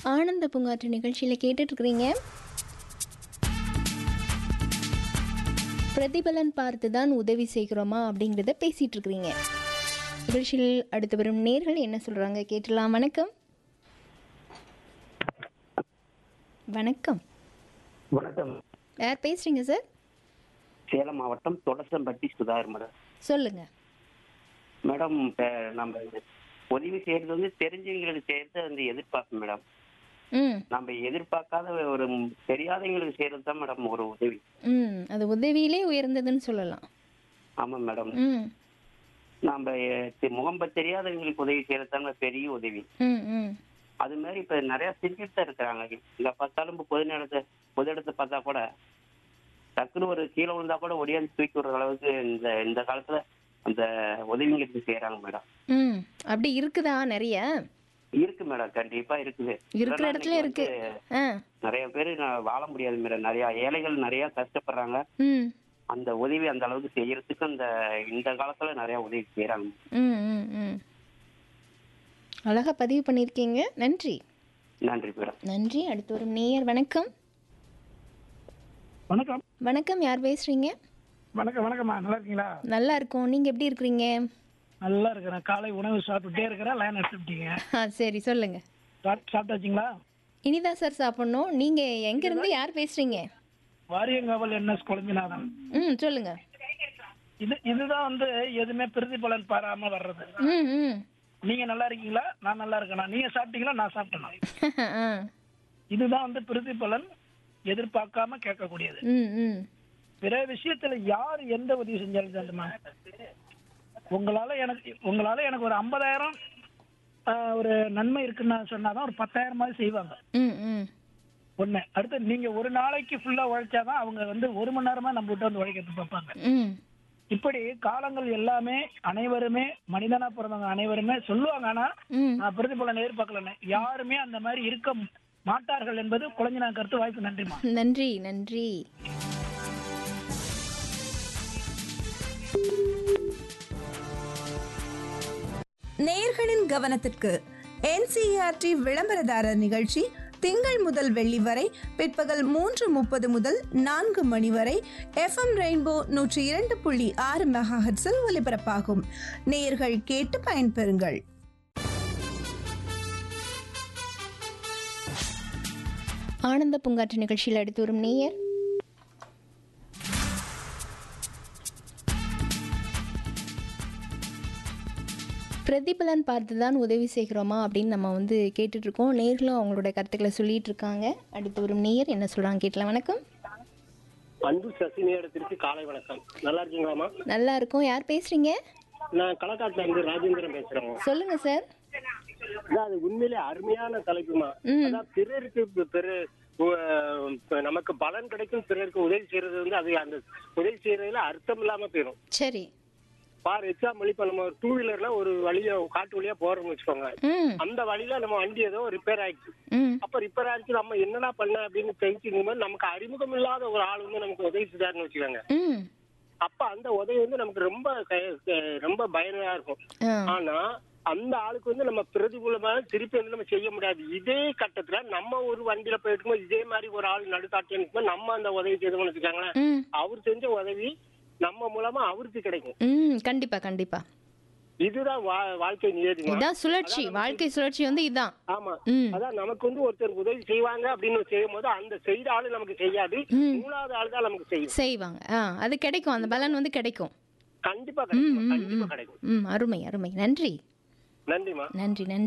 ஆனந்த பூங்காற்று நிகழ்ச்சியில் கேட்டுட்டு இருக்கிறீங்க பிரதிபலன் பார்த்து தான் உதவி செய்கிறோமா அப்படிங்கிறத பேசிட்டு இருக்கிறீங்க நிகழ்ச்சியில் அடுத்து வரும் நேர்கள் என்ன சொல்றாங்க கேட்டலாம் வணக்கம் வணக்கம் வணக்கம் யார் பேசுறீங்க சார் சேலம் மாவட்டம் தொடசம்பட்டி சுதாகர் மேடம் சொல்லுங்க மேடம் இப்போ நம்ம உதவி செய்யறது வந்து தெரிஞ்சவங்களுக்கு செய்யறது வந்து எதிர்பார்ப்போம் மேடம் ம் நம்ம எதிர்பார்க்காத ஒரு தெரியாதவங்களுக்கு செய்யறது தான் மேடம் ஒரு உதவி ம் அது உதவியிலே உயர்ந்ததுன்னு சொல்லலாம் ஆமாம் மேடம் ம் நம்ம எ- முகம் ப- தெரியாதவங்களுக்கு உதவி செய்யறது தான் பெரிய உதவி ம் ம் அது மாதிரி இப்ப நிறைய செஞ்சுட்டு தான் இருக்கிறாங்க இங்க பார்த்தாலும் இப்ப பொது இடத்த பொது இடத்தை பார்த்தா கூட டக்குன்னு ஒரு கீழே விழுந்தா கூட ஒடியாந்து தூக்கி விடுற அளவுக்கு இந்த இந்த காலத்துல அந்த உதவிங்களுக்கு செய்யறாங்க மேடம் ம் அப்படி இருக்குதா நிறைய இருக்கு மேடம் கண்டிப்பா இருக்குது இருக்கிற இல்லைன்னா இடத்துல இன்னைக்கு இருக்கு வந்து ஆ நிறைய பேர் வாழ முடியாது மேடம் நிறைய ஏழைகள் நிறைய கஷ்டப்படுறாங்க ம் அந்த உதவி அந்த அளவுக்கு செய்யறதுக்கு அந்த இந்த காலத்துல நிறைய உதவி செய்யறாங்க ம் ம் ம் அழகாக பதிவு பண்ணியிருக்கீங்க நன்றி நன்றி மேடம் நன்றி அடுத்து வரும் நேயர் வணக்கம் வணக்கம் வணக்கம் யார் பேசுறீங்க வணக்கம் வணக்கம்மா நல்லா இருக்கீங்களா நல்லா இருக்கோம் நீங்க எப்படி இருக்கிறீங்க நல்லா இருக்கிறேன் காலை உணவு சாப்பிட்டுட்டே இருக்கிறேன் லைன் எடுத்துட்டீங்க ஆ சரி சொல்லுங்க சாப்~ சாப்பிட்டாச்சுங்களா இனிதான் சார் சாப்பிட்ணும் நீங்க எங்க இருந்து யார் பேசுறீங்க வாரியங்காவல் என்எஸ் குழம்பிநாதன் ம் சொல்லுங்க இது இதுதான் வந்து எதுவுமே பிரதிபலன் பாராம வர்றது ம் ம் நீங்க நல்லா இருக்கீங்களா நான் நல்லா இருக்கேனா நீங்க சாப்பிட்டீங்களா நான் சாப்பிட்டேனா ஆ இதுதான் வந்து பிரதிபலன் எதிர்பார்க்காம கேட்கக்கூடியது ம் ம் பிற விஷயத்துல யார் எந்த உதவி செஞ்சாலும் தெரியுமா உங்களால எனக்கு உங்களால எனக்கு ஒரு ஐம்பதாயிரம் ஒரு நன்மை இருக்குன்னு நான் சொன்னாதான் ஒரு பத்தாயிரம் மாதிரி செய்வாங்க ம் ம் ஒண்ணு அடுத்து நீங்க ஒரு நாளைக்கு ஃபுல்லா உழைச்சாதான் அவங்க வந்து ஒரு மணி நேரமா நம்ம கிட்ட வந்து உழைக்கிறது பார்ப்பாங்க ம் இப்படி காலங்கள் எல்லாமே அனைவருமே மனிதனா பிறந்தவங்க அனைவருமே சொல்லுவாங்க ஆனா ம் நான் பிரதிபலன் எதிர்பார்க்கலன்னு யாருமே அந்த மாதிரி இருக்க மாட்டார்கள் என்பது குழந்தை நான் கருத்து வாய்ப்பு நன்றிமா நன்றி நன்றி நேயர்களின் கவனத்திற்கு என்சிஆர்டி விளம்பரதாரர் நிகழ்ச்சி திங்கள் முதல் வெள்ளி வரை பிற்பகல் மூன்று முப்பது முதல் நான்கு மணி வரை எஃப்எம் ரெயின்போ நூற்றி இரண்டு புள்ளி ஆறு மெகாஹெட்ஸில் ஒலிபரப்பாகும் நேயர்கள் கேட்டு பயன்பெறுங்கள் ஆனந்த பூங்காற்று நிகழ்ச்சியில் அடுத்து வரும் நேயர் பிரதிபலன் பார்த்து தான் உதவி செய்கிறோமா அப்படின்னு நம்ம வந்து கேட்டுட்டு இருக்கோம் நேர்களும் அவங்களோட கருத்துக்களை சொல்லிட்டு இருக்காங்க அடுத்து வரும் நேயர் என்ன சொல்றாங்க கேட்கலாம் வணக்கம் அன்பு சசி நேரத்திற்கு காலை வணக்கம் நல்லா இருக்கீங்களாமா நல்லா இருக்கும் யார் பேசுறீங்க நான் களக்காட்டுல இருந்து ராஜேந்திரன் பேசுறேன் சொல்லுங்க சார் அதான் அது உண்மையிலே அருமையான தலைப்புமா ம். அதான் பிறருக்கு பி- பிற உ- இப்ப நமக்கு பலன் கிடைக்கும் பிறருக்கு உதவி செய்யறது வந்து அது அந்த உதவி செய்யறதுல அர்த்தம் இல்லாம போயிடும் சரி ஃபார் எக்ஸாம்பிள் இப்ப நம்ம ஒரு டூ வீலர்ல ஒரு வழியா காட்டு வழியா போறோம்னு வச்சுக்கோங்க ம் அந்த வழியில நம்ம வண்டி ஏதோ ரிப்பேர் ஆயிடுச்சு ம் அப்ப ரிப்பேர் ஆயிடுச்சு நம்ம என்னடா பண்ண அப்படின்னு தெரிஞ்சுக்கும் போது நமக்கு அறிமுகம் இல்லாத ஒரு ஆள் வந்து நமக்கு உதவி செய்தாருன்னு வச்சுக்கோங்க ம் அப்ப அந்த உதவி வந்து நமக்கு ரொம்ப க- க- ரொம்ப பயனுள்ளதா இருக்கும் ஆ ஆனா அந்த ஆளுக்கு வந்து நம்ம பிரதிகூலமா திருப்பி வந்து நம்ம செய்ய முடியாது இதே கட்டத்துல நம்ம ஒரு வண்டியில போயிட்டு இருக்கும்போது இதே மாதிரி ஒரு ஆள் நடுக்காட்டு இருக்கும்போது நம்ம அந்த உதவி செய்தோம்னு வச்சுக்காங்களேன் ம் அவர் செஞ்ச உதவி நம்ம மூலமா அவருக்கு கிடைக்கும் ம் கண்டிப்பா கண்டிப்பா இதுதான் வா- வாழ்க்கை நியதிமா இதான் சுழற்சி வாழ்க்கை சுழற்சி வந்து இதான் ஆமா ம் அதான் நமக்கு வந்து ஒருத்தர் உதவி செய்வாங்க அப்படின்னு செய்யும் போது அந்த செய்த ஆளு நமக்கு செய்யாது ம். மூணாவது ஆள் தான் நமக்கு செய்யும் செய்வாங்க ஆ அது கிடைக்கும் அந்த பலன் வந்து கிடைக்கும் கண்டிப்பா ம் கிடைக்கும் ம் கண்டிப்பா ம் கிடைக்கும் ம் அருமை அருமை நன்றி நன்றிமா நன்றி நன்றி